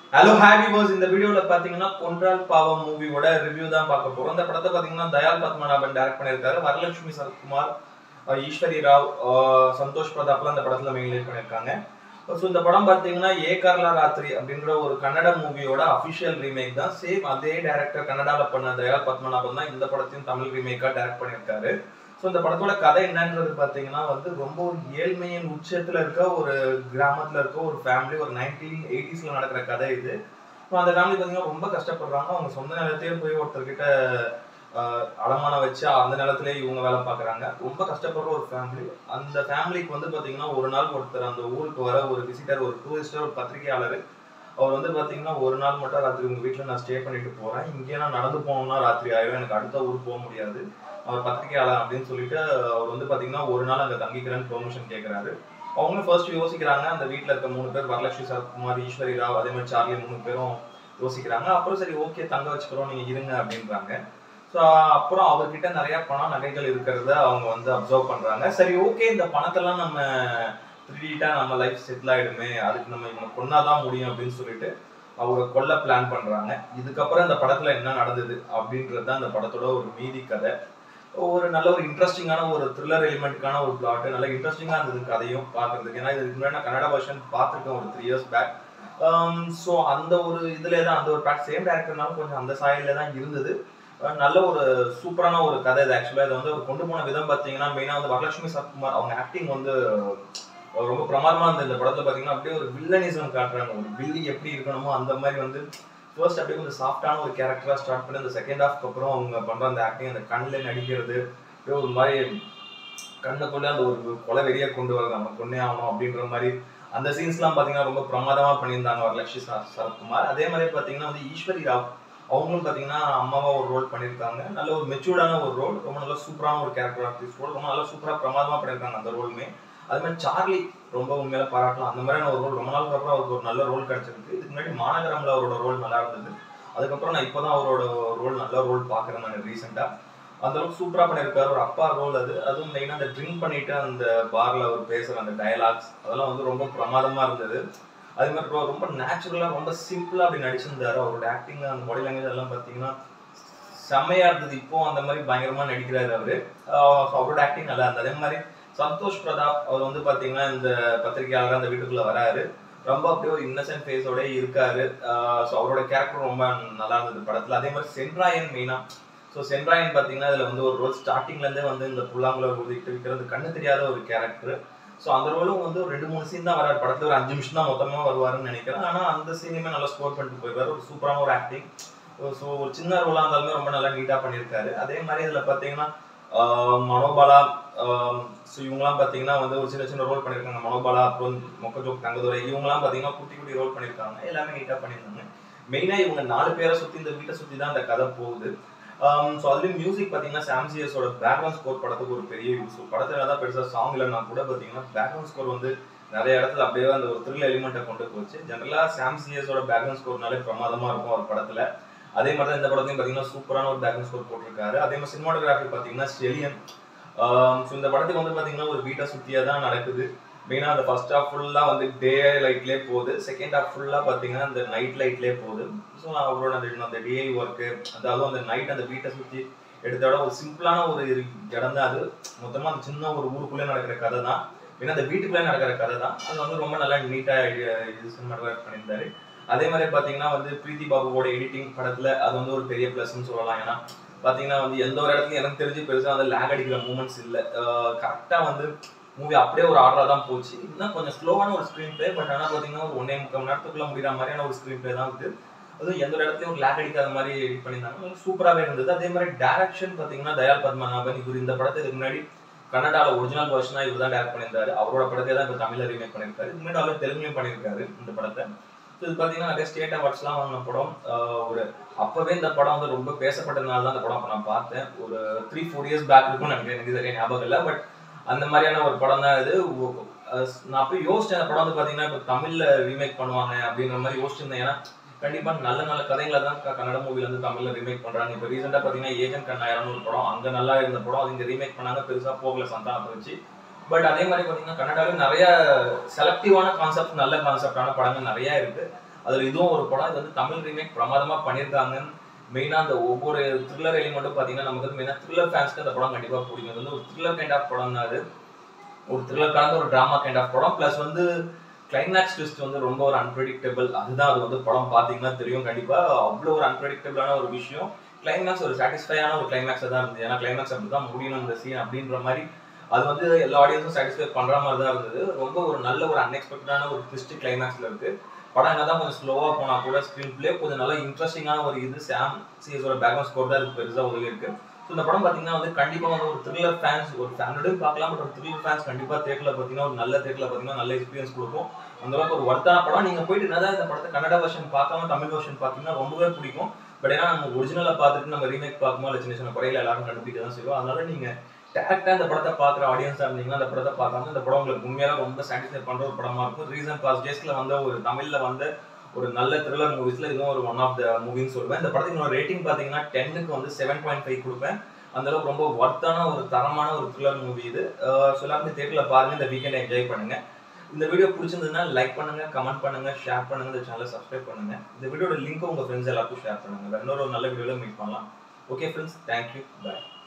hello happy purse இந்த வீடியோல பாத்தீங்கன்னா கொன்றால் பாவம் மூவியோட ரிவ்யூ தான் பார்க்க போறோம் இந்த படத்தை பாத்தீங்கன்னா தயால் பத்மநாபன் டைரக்ட் பண்ணியிருக்காரு வரலட்சுமி சரத்குமார் அஹ் ஈஸ்வரி ராவ் அஹ் சந்தோஷ் பிரதாப்லாம் இந்த படத்துல மெயின் லீட் பண்ணியிருக்காங்க ஸோ இந்த படம் பார்த்தீங்கன்னா ஏ கர்லா ராத்திரி அப்படின்ற ஒரு கன்னட மூவியோட அஃபிஷியல் ரீமேக் தான் சேம் அதே டேரக்டர் கன்னடால பண்ண தயால் பத்மநாபன் தான் இந்த படத்தையும் தமிழ் ரீமேக்கா டைரக்ட் பண்ணியிருக்காரு ஸோ இந்த படத்தோட கதை என்னன்றது பார்த்தீங்கன்னா வந்து ரொம்ப ஒரு ஏழ்மையின் உச்சத்துல இருக்க ஒரு கிராமத்துல இருக்க ஒரு ஃபேமிலி ஒரு நைன்டீன் எயிட்டிஸ்ல நடக்கிற கதை இது ஸோ அந்த ஃபேமிலி பார்த்தீங்கன்னா ரொம்ப கஷ்டப்படுறாங்க அவங்க சொந்த நிலத்தையே போய் ஒருத்தர்கிட்ட ஆஹ், அடமானம் வச்சு அந்த நிலத்திலே இவங்க வேலை பார்க்குறாங்க ரொம்ப கஷ்டப்படுற ஒரு ஃபேமிலி அந்த ஃபேமிலிக்கு வந்து பார்த்தீங்கன்னா ஒரு நாள் ஒருத்தர் அந்த ஊருக்கு வர ஒரு விசிட்டர் ஒரு டூரிஸ்டர் ஒரு பத்திரிகையாளர் அவர் வந்து பார்த்தீங்கன்னா ஒரு நாள் மட்டும் ராத்திரி உங்கள் வீட்டில் நான் ஸ்டே பண்ணிட்டு போகிறேன் இங்கேயே நான் நடந்து போகணும்னா ராத்திரி ஆயிடும் எனக்கு அடுத்த ஊர் போக முடியாது அவர் பத்திரிகையாளர் அப்படின்னு சொல்லிட்டு அவர் வந்து பார்த்தீங்கன்னா ஒரு நாள் அங்கே தங்கிக்கிறேன்னு பெர்மிஷன் கேட்குறாரு அவங்களும் ஃபர்ஸ்ட் யோசிக்கிறாங்க அந்த வீட்டில் இருக்க மூணு பேர் வரலட்சுமி சரத்குமார் ஈஸ்வரி ராவ் அதே மாதிரி சார்லி மூணு பேரும் யோசிக்கிறாங்க அப்புறம் சரி ஓகே தங்க வச்சுக்கிறோம் நீங்கள் இருங்க அப்படின்றாங்க ஸோ அப்புறம் அவர்கிட்ட நிறைய பணம் நகைகள் இருக்கிறத அவங்க வந்து அப்சர்வ் பண்ணுறாங்க சரி ஓகே இந்த பணத்தெல்லாம் நம்ம திருடிட்டா நம்ம லைஃப் செட்டில் ஆயிடுமே அதுக்கு நம்ம இவனை கொன்னாதான் முடியும் அப்படின்னு சொல்லிட்டு அவங்க கொல்ல பிளான் பண்றாங்க இதுக்கப்புறம் இந்த படத்துல என்ன நடந்தது அப்படின்றது தான் இந்த படத்தோட ஒரு மீதி கதை ஒரு நல்ல ஒரு இன்ட்ரெஸ்டிங்கான ஒரு த்ரில்லர் எலிமெண்ட்டுக்கான ஒரு பிளாட் நல்ல இன்ட்ரெஸ்டிங்காக இருந்தது கதையும் பார்க்கறதுக்கு ஏன்னா இதுக்கு முன்னாடி நான் கன்னட வெர்ஷன் பார்த்துருக்கேன் ஒரு த்ரீ இயர்ஸ் பேக் ஸோ அந்த ஒரு இதுல தான் அந்த ஒரு பேக் சேம் டேரக்டர்னாலும் கொஞ்சம் அந்த சாயல்ல தான் இருந்தது அஹ் நல்ல ஒரு சூப்பரான ஒரு கதை இது ஆக்சுவலாக இதை வந்து அவர் கொண்டு போன விதம் பார்த்தீங்கன்னா மெயினாக வந்து வரலட்சுமி சத்குமார் அவங்க ஆக்டிங் வந்து அஹ் ரொம்ப பிரமாதமா இருந்தது இந்த படத்துல பார்த்தீங்கன்னா அப்படியே ஒரு வில்லனிசம் காட்டுறாங்க ஒரு வில்லி எப்படி இருக்கணுமோ அந்த மாதிரி வந்து ஃபர்ஸ்ட் அப்படியே கொஞ்சம் சாஃப்டான ஒரு கேரக்டரா ஸ்டார்ட் பண்ணி அந்த செகண்ட் ஹாஃப்க்கு அப்புறம் அவங்க பண்ற அந்த ஆக்டிங் அந்த கண்ணில் நடிக்கிறது அப்படியே ஒரு மாதிரி கண்ணுக்குள்ளே அந்த ஒரு கொலை வெறிய கொண்டு வரது நம்ம கொன்னே ஆகணும் அப்படின்ற மாதிரி அந்த சீன்ஸ்லாம் பார்த்தீங்கன்னா ரொம்ப பிரமாதமா பண்ணியிருந்தாங்க வரலட்சுமி சர- சரத்குமார் அதே மாதிரி பார்த்தீங்கன்னா வந்து ஈஸ்வரி ராவ் அவங்களும் பார்த்தீங்கன்னா அம்மாவா ஒரு ரோல் பண்ணியிருக்காங்க நல்ல ஒரு மெச்சூர்டான ஒரு ரோல் ரொம்ப நல்ல சூப்பரான ஒரு கேரக்டர் ஆர்டிஸ்ட் ரோல் ரொம்ப நல்லா சூப்பராக பிரமாதமா பண்ணியிருக்காங்க அந்த ரோலுமே அது மாதிரி சார்லி ரொம்ப உண்மையில பாராட்டலாம் அந்த மாதிரியான ஒரு ரோல் ரொம்ப நாளுக்கு அப்புறம் அவருக்கு ஒரு நல்ல ரோல் கிடைச்சிருக்கு இதுக்கு முன்னாடி மாநகரம்ல அவரோட ரோல் நல்லா இருந்தது அதுக்கப்புறம் நான் இப்போதான் அவரோட ரோல் நல்ல ரோல் பார்க்குறேன் நான் ரீசெண்டாக அந்த அளவுக்கு சூப்பரா பண்ணியிருக்காரு ஒரு அப்பா ரோல் அது அதுவும் மெயினாக அந்த ட்ரிங்க் பண்ணிட்டு அந்த பார்ல அவர் பேசுற அந்த டயலாக்ஸ் அதெல்லாம் வந்து ரொம்ப பிரமாதமா இருந்தது அதே மாதிரி ரொம்ப- ரொம்ப நேச்சுரலா ரொம்ப சிம்பிளா அப்படி நடிச்சிருந்தாரு அவரோட ஆக்டிங் அந்த பாடி லாங்குவேஜ் எல்லாம் பார்த்தீங்கன்னா செம்மையா இருந்தது இப்போ அந்த மாதிரி பயங்கரமா நடிக்கிறாரு அவரு ஆஹ் அவரோட ஆக்டிங் நல்லா இருந்தது அதே மாதிரி சந்தோஷ் பிரதாப் அவர் வந்து பாத்தீங்கன்னா இந்த பத்திரிகையாளர் அந்த வீட்டுக்குள்ள வராரு ரொம்ப அப்படியே ஒரு இன்னசென்ட் ஃபேஸோட இருக்காரு ஸோ அவரோட கேரக்டர் ரொம்ப நல்லா இருந்தது படத்துல அதே மாதிரி சென்ட்ராயன் மெயினா ஸோ சென்ட்ராயன் பார்த்தீங்கன்னா இதுல வந்து ஒரு ரோல் ஸ்டார்டிங்ல இருந்தே வந்து இந்த புல்லாங்குழல் ஊதிட்டு விற்கிறது கண்ணு தெரியாத ஒரு கேரக்டர் ஸோ அந்த ரோலும் வந்து ஒரு ரெண்டு மூணு சீன் தான் வராரு படத்துல ஒரு அஞ்சு நிமிஷம் தான் மொத்தமா வருவாருன்னு நினைக்கிறேன் ஆனா அந்த சீனுமே நல்லா ஸ்கோர் பண்ணிட்டு போயிருவாரு ஒரு சூப்பரான ஒரு ஆக்டிங் ஸோ ஒரு சின்ன ரோலா இருந்தாலுமே ரொம்ப நல்லா நீட்டா பண்ணியிருக்காரு அதே மாதிரி இதுல பாத்தீங்கன்னா ஆஹ் மனோபாலா ஸோ இவங்கலாம் பார்த்தீங்கன்னா வந்து ஒரு சின்ன சின்ன ரோல் பண்ணியிருக்காங்க மனோபாலா அப்புறம் மொக்கஜோக் தங்கதுரை இவங்கலாம் பார்த்தீங்கன்னா குட்டி குட்டி ரோல் பண்ணியிருக்காங்க எல்லாமே நீட்டாக பண்ணியிருந்தாங்க மெயினாக இவங்க நாலு பேரை சுற்றி இந்த வீட்டை சுற்றி தான் அந்த கதை போகுது ஸோ அதுலேயும் மியூசிக் பார்த்தீங்கன்னா சாம்சியஸோட பேக்ரவுண்ட் ஸ்கோர் படத்துக்கு ஒரு பெரிய யூஸ் படத்தில் தான் பெருசாக சாங் இல்லைன்னா கூட பார்த்தீங்கன்னா பேக்ரவுண்ட் ஸ்கோர் வந்து நிறைய இடத்துல அப்படியே அந்த ஒரு த்ரில் எலிமெண்ட்டை கொண்டு போச்சு ஜென்ரலாக சாம்சியஸோட பேக்ரவுண்ட் ஸ்கோர்னாலே பிரமாதமாக இருக்கும் ஒரு படத்தில் அதே மாதிரி தான் இந்த படத்தையும் பார்த்தீங்கன்னா சூப்பரான ஒரு பேக்ரவுண்ட் ஸ்கோர் போட்டிருக்காரு அதே மாதிரி சினிமாட்டோகிராஃபி பார்த்தீங்கன்னா ஸ்டெலியன் ஸோ இந்த படத்துக்கு வந்து பார்த்தீங்கன்னா ஒரு வீட்டை சுற்றியே தான் நடக்குது மெயினாக அந்த ஃபர்ஸ்ட் ஹாஃப் ஃபுல்லாக வந்து டே லைட்லேயே போகுது செகண்ட் ஹாஃப் ஃபுல்லாக பார்த்தீங்கன்னா அந்த நைட் லைட்லேயே போகுது ஸோ அவரோட அந்த அந்த டிஐ ஒர்க்கு அதாவது அந்த நைட் அந்த வீட்டை சுற்றி எடுத்த விட ஒரு சிம்பிளான ஒரு இடம் தான் அது மொத்தமாக அந்த சின்ன ஒரு ஊருக்குள்ளே நடக்கிற கதை தான் ஏன்னா அந்த வீட்டுக்குள்ளே நடக்கிற கதை தான் அது வந்து ரொம்ப நல்லா நீட்டாக இது சினிமாட்டோகிராஃப் பண்ணியிருந்தாரு அதே மாதிரி பார்த்தீங்கன்னா வந்து பிரீத்தி பாபுவோட எடிட்டிங் படத்தில் அது வந்து ஒரு பெரிய ப்ளஸ்ன்னு சொல்லலாம் ஏன்னா பார்த்தீங்கன்னா வந்து எந்த ஒரு இடத்துலையும் எனக்கு தெரிஞ்சு பெருசாக வந்து லேக் அடிக்கிற மூமெண்ட்ஸ் இல்லை கரெக்டாக வந்து மூவி அப்படியே ஒரு ஆர்டராக தான் போச்சு இன்னும் கொஞ்சம் ஸ்லோவான ஒரு ஸ்க்ரீன் பிளே பட் ஆனால் பார்த்தீங்கன்னா ஒரு ஒன்றே முக்கால் மணி நேரத்துக்குள்ள முடிகிற மாதிரியான ஒரு ஸ்க்ரீன் பிளே தான் இருக்குது அதுவும் எந்த ஒரு இடத்துலையும் ஒரு லேக் அடிக்காத மாதிரி எடிட் பண்ணியிருந்தாங்க சூப்பராகவே இருந்தது அதே மாதிரி டேரக்ஷன் பார்த்தீங்கன்னா தயால் பத்மநாபன் இவர் இந்த படத்தை இதுக்கு முன்னாடி கன்னடால ஒரிஜினல் வெர்ஷனா இவர் தான் டேரக்ட் பண்ணியிருந்தாரு அவரோட படத்தை தான் இப்போ தமிழ்ல ரீமேக் பண்ணியிருக்காரு இதுக்கு முன்னாடி அவர் தெலுங்குலையும் பண்ணியிருக்காரு இந்த படத்தை ஸோ இது பார்த்தீங்கன்னா நிறைய ஸ்டேட் அவார்ட்ஸ்லாம் வாங்கின படம் ஆஹ் ஒரு அப்பவே இந்த படம் வந்து ரொம்ப பேசப்பட்டதுனால தான் இந்த படம் அப்போ நான் பார்த்தேன் ஒரு த்ரீ ஃபோர் இயர்ஸ் பேக் இருக்கும்னு எனக்கு எனக்கு சரியா ஞாபகம் இல்லை பட் அந்த மாதிரியான ஒரு படம் தான் இது ஒ- அஹ் நான் அப்போ யோசிச்சேன் அந்த படம் வந்து பார்த்தீங்கன்னா இப்போ தமிழ்ல ரீமேக் பண்ணுவாங்க அப்படின்ற மாதிரி யோசிச்சிருந்தேன் ஏன்னா கண்டிப்பா நல்ல நல்ல கதைகளை தான் க- கன்னட மூவில வந்து தமிழ்ல ரீமேக் பண்றாங்க இப்போ ரீசெண்டா பாத்தீங்கன்னா ஏஜென்ட் கண்ணாயிரம்னு ஒரு படம் அங்க நல்லா இருந்த படம் அது இங்க ரீமேக் பண்ணாங்க பெருசா போகல சந்தானத்தை வச்சு பட் அதே மாதிரி பாத்தீங்கன்னா கன்னடாவில் நிறைய செலக்டிவான கான்செப்ட் நல்ல கான்செப்டான படங்கள் நிறைய இருக்கு அதுல இதுவும் ஒரு படம் இது வந்து தமிழ் ரீமேக் பிரமாதமா பண்ணியிருக்காங்க மெயினா அந்த ஒவ்வொரு த்ரில்லர் எலிமெண்ட்டும் பாத்தீங்கன்னா நமக்கு வந்து மெயினா த்ரில்லர் ஃபேன்ஸ்க்கு அந்த படம் கண்டிப்பா பிடிக்கும் இது வந்து ஒரு த்ரில்லர் கைண்ட் ஆஃப் படம் தான் அது ஒரு த்ரில்லர் கலந்த ஒரு டிராமா கைண்ட் ஆஃப் படம் ப்ளஸ் வந்து கிளைமேக்ஸ் ட்விஸ்ட் வந்து ரொம்ப ஒரு அன்பிரடிக்டபிள் அதுதான் அது வந்து படம் பார்த்தீங்கன்னா தெரியும் கண்டிப்பா அவ்வளோ ஒரு அன்பிரடிக்டபிளான ஒரு விஷயம் கிளைமேக்ஸ் ஒரு சாட்டிஸ்ஃபையான ஒரு கிளைமேக்ஸ் தான் இருந்தது ஏன்னா கிளைமேக்ஸ் அப்படி தான் முடியணும் இந்த சீன் அப்படின்ற மாதிரி அது வந்து எல்லா ஆடியன்ஸும் சாட்டிஸ்ஃபை பண்ற மாதிரி தான் இருந்தது ரொம்ப ஒரு நல்ல ஒரு அன்எக்ஸ்பெக்டடான ஒரு ட்விஸ்ட் கிளைமேக்ஸ்ல இருக்கு படம் என்னதான் கொஞ்சம் ஸ்லோவா போனா கூட ஸ்க்ரீன் பிளே கொஞ்சம் நல்லா இன்ட்ரெஸ்டிங்கான ஒரு இது சாம் சிஎஸோட பேக்ரவுண்ட் ஸ்கோர் தான் இதுக்கு பெருசா உதவி இருக்கு ஸோ இந்த படம் பார்த்தீங்கன்னா வந்து கண்டிப்பா வந்து ஒரு த்ரில்லர் ஃபேன்ஸ் ஒரு ஃபேமிலியோடய பார்க்கலாம் பட் ஒரு த்ரில்லர் ஃபேன்ஸ் கண்டிப்பா தேட்டரில் பார்த்தீங்கன்னா ஒரு நல்ல தேட்டரில் பார்த்தீங்கன்னா நல்ல எக்ஸ்பீரியன்ஸ் கொடுக்கும் அந்த அளவுக்கு ஒரு ஒர்த்தான படம் நீங்க போயிட்டு என்னதான் இந்த படத்தை கன்னட வெர்ஷன் பார்க்காம தமிழ் வெர்ஷன் பார்த்தீங்கன்னா ரொம்பவே பிடிக்கும் பட் ஏன்னா நம்ம ஒரிஜினலை பார்த்துட்டு நம்ம ரீமேக் பார்க்கும்போது இல்லை சின்ன சின்ன குறையில எல்லாரும் கண்டுபிடிக்க தான் செய்வோம் அதனால நீங்க டேரக்டா இந்த படத்தை பார்க்குற ஆடியன்ஸா இருந்தீங்கன்னா அந்த படத்தை பார்க்காம இந்த படம் உங்களுக்கு உண்மையாக ரொம்ப சாட்டிஸ்ஃபை பண்ற ஒரு படமா இருக்கும் ரீசன் பாஸ் டேஸ்ல வந்த ஒரு தமிழ்ல வந்த ஒரு நல்ல த்ரில்லர் மூவிஸ்ல இதுவும் ஒரு ஒன் ஆஃப் த மூவின்னு சொல்லுவேன் இந்த படத்துக்கு ரேட்டிங் பாத்தீங்கன்னா டென்னுக்கு வந்து செவன் பாயிண்ட் ஃபைவ் கொடுப்பேன் அந்த அளவுக்கு ரொம்ப ஒர்த்தான ஒரு தரமான ஒரு த்ரில்லர் மூவி இது ஸோ எல்லாருமே தேட்டரில் பாருங்க இந்த வீக்கெண்ட் என்ஜாய் பண்ணுங்க இந்த வீடியோ பிடிச்சிருந்ததுன்னா லைக் பண்ணுங்க கமெண்ட் பண்ணுங்க ஷேர் பண்ணுங்க இந்த சேனலை சப்ஸ்கிரைப் பண்ணுங்க இந்த வீடியோட லிங்க் உங்க ஃப்ரெண்ட்ஸ் எல்லாருக்கும் ஷேர் பண்ணுங்க வேற இன்னொரு நல்ல வீடியோல மீட் பண்ணலாம் ஓகே ஃப்ரெண்ட்ஸ் தேங்க்யூ பாய்